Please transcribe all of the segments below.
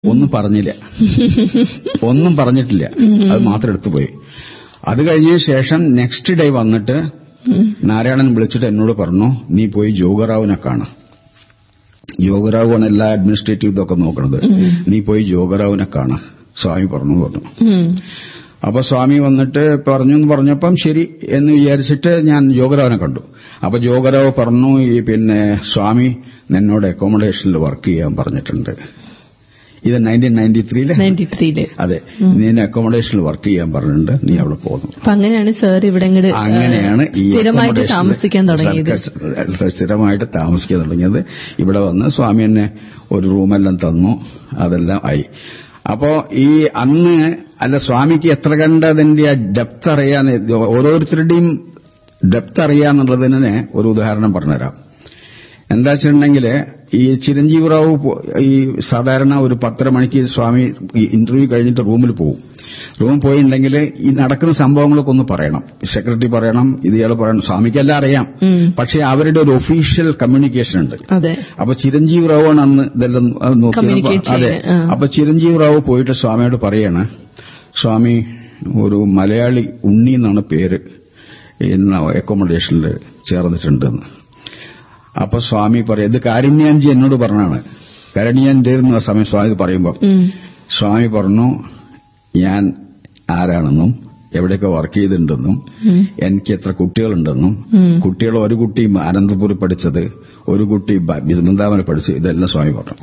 ഒന്നും പറഞ്ഞില്ല ഒന്നും പറഞ്ഞിട്ടില്ല അത് മാത്രം എടുത്തുപോയി അത് കഴിഞ്ഞ ശേഷം നെക്സ്റ്റ് ഡേ വന്നിട്ട് നാരായണൻ വിളിച്ചിട്ട് എന്നോട് പറഞ്ഞു നീ പോയി ജോഗറാവിനെ കാണാം ജോഗറാവുമാണ് എല്ലാ അഡ്മിനിസ്ട്രേറ്റീവ് ഇതൊക്കെ നോക്കണത് നീ പോയി ജോഗറാവിനെ കാണാം സ്വാമി പറഞ്ഞു പറഞ്ഞു ഉം. അപ്പൊ സ്വാമി വന്നിട്ട് പറഞ്ഞു എന്ന് പറഞ്ഞപ്പം ശരി എന്ന് വിചാരിച്ചിട്ട് ഞാൻ ജോഗരാവിനെ കണ്ടു അപ്പൊ ജോഗരാവ് പറഞ്ഞു ഈ പിന്നെ സ്വാമി നിന്നോട് അക്കോമഡേഷനിൽ വർക്ക് ചെയ്യാൻ പറഞ്ഞിട്ടുണ്ട് ഇത് നയൻറ്റീൻ നയൻറ്റി ത്രീയില് 93 ല് അതെ നീ അക്കോമഡേഷനിൽ വർക്ക് ചെയ്യാൻ പറഞ്ഞിട്ടുണ്ട് നീ അവിടെ പോകുന്നു അപ്പൊ അങ്ങനെയാണ് സാർ ഇവിടെ ഇങ്ങട് അങ്ങനെയാണ് ഈ സ്ഥിരമായിട്ട് accommodation താമസിക്കാൻ തുടങ്ങിയത് സർക്കാർ സ്ഥിരമായിട്ട് താമസിക്കാൻ തുടങ്ങിയത് ഇവിടെ വന്ന് സ്വാമി എന്നെ ഒരു റൂമെല്ലാം തന്നു അതെല്ലാം ആയി അപ്പോ ഈ അന്ന് അല്ല സ്വാമിക്ക് എത്ര കണ്ടതിന്റെ ഡെപ്ത് അറിയാൻ ഓരോരുത്തരുടെയും ഡെപ്ത് അറിയാന്നുള്ളതിന് ഒരു ഉദാഹരണം പറഞ്ഞുതരാം എന്താ വെച്ചിട്ടുണ്ടെങ്കിൽ ഈ ചിരഞ്ജീവ് റാവു പോ- ഈ സാധാരണ ഒരു പത്തര മണിക്ക് സ്വാമി ഈ ഇന്റർവ്യൂ കഴിഞ്ഞിട്ട് റൂമിൽ പോകും റൂമിൽ പോയിട്ടുണ്ടെങ്കിൽ ഈ നടക്കുന്ന സംഭവങ്ങളൊക്കെ ഒന്ന് പറയണം സെക്രട്ടറി പറയണം ഇത് ഇയാൾ പറയണം സ്വാമിക്കെല്ലാം അറിയാം ഉം. പക്ഷെ അവരുടെ ഒരു ഒഫീഷ്യൽ കമ്മ്യൂണിക്കേഷൻ ഉണ്ട് അതെ അപ്പൊ ചിരഞ്ജീവ് റാവുമാണ് അന്ന് ഇതെല്ലാം അത് നോക്കിയത്. Communicate അതെ ചെയ്യുന്നത്, ആ. അപ്പൊ ചിരഞ്ജീവ് റാവു പോയിട്ട് സ്വാമിയോട് പറയാണ് സ്വാമി ഒരു മലയാളി ഉണ്ണി എന്നാണ് പേര് ഇന്ന് അക്കോമഡേഷനിൽ ചേർന്നിട്ടുണ്ടെന്ന് അപ്പൊ സ്വാമി പറയും ഇത് കാരുണ്യാൻജി എന്നോട് പറഞ്ഞാണ് കാരുണ്യാൻജി ആ സമയം സ്വാമി ഇത് പറയുമ്പോൾ ഉം. സ്വാമി പറഞ്ഞു ഞാൻ ആരാണെന്നും എവിടെയൊക്കെ വർക്ക് ചെയ്തിട്ടുണ്ടെന്നും ഉം. എനിക്ക് എത്ര കുട്ടികളുണ്ടെന്നും ഉം. കുട്ടികൾ ഒരു കുട്ടി അനന്തപുരി പഠിച്ചത് ഒരു കുട്ടി ബ- ബൃന്ദാവനം പഠിച്ചത് ഇതെല്ലാം സ്വാമി പറഞ്ഞു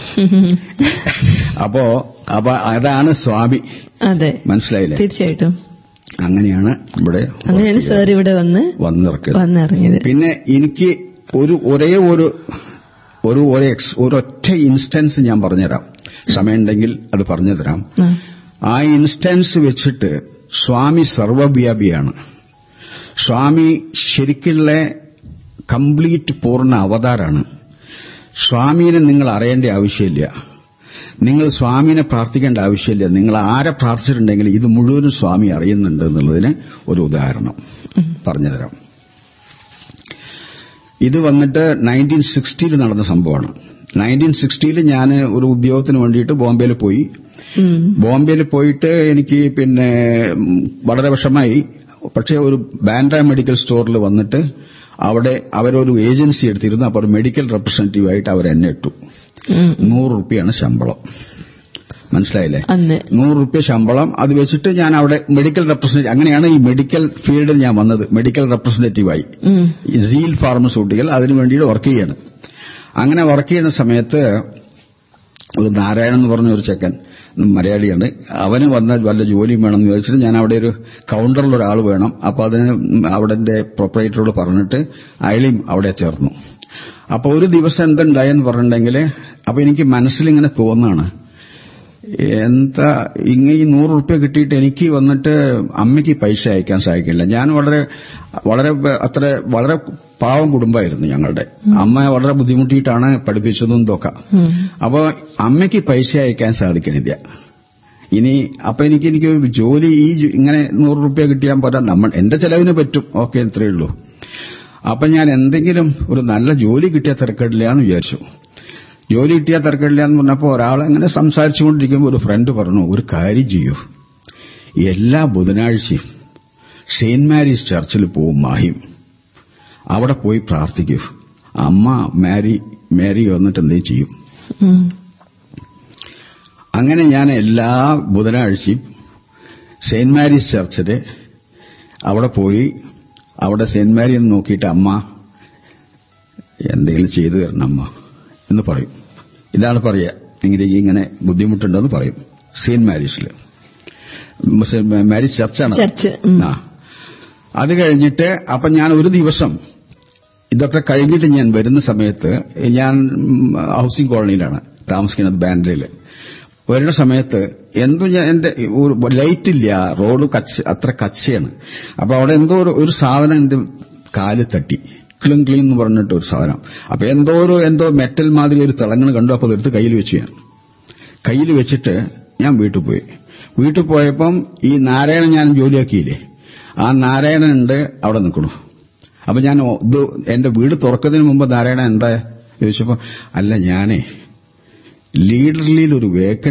അപ്പോ അപ്പൊ അതാണ് സ്വാമി അതെ മനസ്സിലായില്ലേ തീർച്ചയായിട്ടും അങ്ങനെയാണ് ഇവിടെ അങ്ങനെയാണ് സാർ ഇവിടെ വന്ന് വന്നിറക്കിയത് വന്നിറങ്ങിയത് പിന്നെ എനിക്ക് ഒരു ഒരേ ഒരു ഒരു ഒരു എക്സ് ഒരൊറ്റ ഇൻസ്റ്റൻസ് ഞാൻ പറഞ്ഞുതരാം സമയമുണ്ടെങ്കിൽ അത് പറഞ്ഞു തരാം ആ. ആ ഇൻസ്റ്റൻസ് വെച്ചിട്ട് സ്വാമി സർവവ്യാപിയാണ് സ്വാമി ശരിക്കുള്ള കംപ്ലീറ്റ് പൂർണ്ണ അവതാരാണ് സ്വാമീനെ നിങ്ങൾ അറിയേണ്ട ആവശ്യമില്ല നിങ്ങൾ സ്വാമിനെ പ്രാർത്ഥിക്കേണ്ട ആവശ്യമില്ല നിങ്ങൾ ആരെ പ്രാർത്ഥിച്ചിട്ടുണ്ടെങ്കിൽ ഇത് മുഴുവനും സ്വാമി അറിയുന്നുണ്ട് എന്നുള്ളതിന് ഒരു ഉദാഹരണം പറഞ്ഞുതരാം ഇത് വന്നിട്ട് നയൻറ്റീൻ സിക്സ്റ്റിയിൽ നടന്ന സംഭവമാണ് നയൻറ്റീൻ സിക്സ്റ്റിയിൽ ഞാൻ ഒരു ഉദ്യോഗത്തിന് വേണ്ടിയിട്ട് ബോംബെയിൽ പോയി ഉം. ബോംബെയിൽ പോയിട്ട് എനിക്ക് പിന്നെ ഉം, വളരെ വിഷമായി പക്ഷേ ഒരു ബാൻഡ്ര മെഡിക്കൽ സ്റ്റോറിൽ വന്നിട്ട് അവിടെ അവരൊരു ഏജൻസി എടുത്തിരുന്നു അപ്പോൾ ഒരു മെഡിക്കൽ റെപ്രസെന്റേറ്റീവ് ആയിട്ട് അവർ എന്നെ ഇട്ടു ഉം. നൂറ് റുപ്യാണ് ശമ്പളം മനസ്സിലായില്ലേ അന്ന് നൂറ് റുപ്യ ശമ്പളം അത് വെച്ചിട്ട് ഞാൻ അവിടെ മെഡിക്കൽ റെപ്രസെന്റേറ്റീവ് അങ്ങനെയാണ് ഈ മെഡിക്കൽ ഫീൽഡിൽ ഞാൻ വന്നത് മെഡിക്കൽ റെപ്രസെന്റേറ്റീവായി ഉം. ഈ സീൽ ഫാർമസ്യൂട്ടിക്കൽ അതിനു വേണ്ടിയിട്ട് വർക്ക് ചെയ്യാണ് അങ്ങനെ വർക്ക് ചെയ്യുന്ന സമയത്ത് ഒരു നാരായണൻ എന്ന് പറഞ്ഞ ഒരു ചെക്കൻ മലയാളിയാണ് അവന് വന്ന വല്ല ജോലിയും വേണമെന്ന് ചോദിച്ചിട്ട് ഞാൻ അവിടെ ഒരു കൗണ്ടറിൽ ഒരാൾ വേണം അപ്പൊ അതിന് അവിടെ പ്രൊപ്പറേറ്ററോട് പറഞ്ഞിട്ട് അയാളെയും അവിടെ ചേർന്നു അപ്പൊ ഒരു ദിവസം എന്തുണ്ടായെന്ന് പറഞ്ഞിട്ടുണ്ടെങ്കിൽ അപ്പൊ എനിക്ക് മനസ്സിലിങ്ങനെ തോന്നാണ് എന്താ ഇങ്ങനെ ഈ നൂറ് റുപ്യ കിട്ടിയിട്ട് എനിക്ക് വന്നിട്ട് അമ്മയ്ക്ക് പൈസ അയക്കാൻ സാധിക്കില്ല ഞാൻ വളരെ വളരെ അത്ര വളരെ പാവം കുടുംബമായിരുന്നു ഞങ്ങളുടെ അമ്മ വളരെ ബുദ്ധിമുട്ടിയിട്ടാണ് പഠിപ്പിച്ചതും ഇതൊക്കെ ഉം. അപ്പൊ അമ്മയ്ക്ക് പൈസ അയക്കാൻ സാധിക്കണില്ല ഇനി അപ്പൊ എനിക്ക് എനിക്ക് ഒരു ജോലി ഈ ജോ- ഇങ്ങനെ നൂറ് റുപ്യ കിട്ടിയാൽ പോരാ നമ്മൾ എന്റെ ചെലവിന് പറ്റും ഓക്കെ ഇത്രയേ ഉള്ളൂ അപ്പൊ ഞാൻ എന്തെങ്കിലും ഒരു നല്ല ജോലി കിട്ടിയ തിരക്കിടില്ല എന്ന് വിചാരിച്ചു ജോലി കിട്ടിയ തിരക്കിടില്ല എന്ന് പറഞ്ഞപ്പോ ഒരാൾ അങ്ങനെ സംസാരിച്ചുകൊണ്ടിരിക്കുമ്പോൾ ഒരു ഫ്രണ്ട് പറഞ്ഞു ഒരു കാര്യം ചെയ്യൂ എല്ലാ ബുധനാഴ്ചയും സെയിന്റ് മാരീസ് ചർച്ചിൽ പോവും മാഹിം അവിടെ പോയി പ്രാർത്ഥിക്കൂ അമ്മ മാരി മാരി വന്നിട്ട് എന്തേലും ചെയ്യും ഉം. അങ്ങനെ ഞാൻ എല്ലാ ബുധനാഴ്ചയും സെയിന്റ് മാരീസ് ചർച്ചില് അവിടെ പോയി അവിടെ സെയിന്റ് മാരി എന്ന് നോക്കിയിട്ട് അമ്മ എന്തെങ്കിലും ചെയ്തു തരണം അമ്മ എന്ന് പറയും ഇതാണ് പറയുക എങ്ങനെ ഇങ്ങനെ ബുദ്ധിമുട്ടുണ്ടെന്ന് പറയും സെയിന്റ് മാരീസിൽ മാരീസ് ചർച്ചാണ് ചർച്ച് ഉം. ആ അത് കഴിഞ്ഞിട്ട് അപ്പൊ ഞാൻ ഒരു ദിവസം ഇതൊക്കെ കഴിഞ്ഞിട്ട് ഞാൻ വരുന്ന സമയത്ത് ഞാൻ ഉം, ഹൗസിംഗ് കോളനിയിലാണ് താമസിക്കുന്നത് ബാൻഡ്രയിൽ വരുന്ന സമയത്ത് എന്തോ ഞാൻ എന്റെ ഒരു ലൈറ്റ് ഇല്ല റോഡ് കച്ച അത്ര കച്ചയാണ് അപ്പൊ അവിടെ എന്തോ ഒരു ഒരു സാധനം എന്റെ കാല് തട്ടി ക്ലിം ക്ലീൻ എന്ന് പറഞ്ഞിട്ട് ഒരു സാധനം അപ്പൊ എന്തോ ഒരു എന്തോ മെറ്റൽ മാതിരി ഒരു തിളങ്ങണ് കണ്ടു അപ്പൊ അതെടുത്ത് കയ്യിൽ വെച്ചു ഞാൻ കയ്യിൽ വെച്ചിട്ട് ഞാൻ വീട്ടിൽ പോയി വീട്ടിൽ പോയപ്പം ഈ നാരായണൻ ഞാൻ ജോലിയാക്കിയില്ലേ ആ നാരായണൻ ഉണ്ട് അവിടെ നിൽക്കണു അപ്പൊ ഞാൻ ഓ- ഇത് എന്റെ വീട് തുറക്കുന്നതിന് മുമ്പ് നാരായണൻ എന്താ ചോദിച്ചപ്പോ അല്ല ഞാനേ ലീഡർലിയിൽ ഒരു വേക്കൻ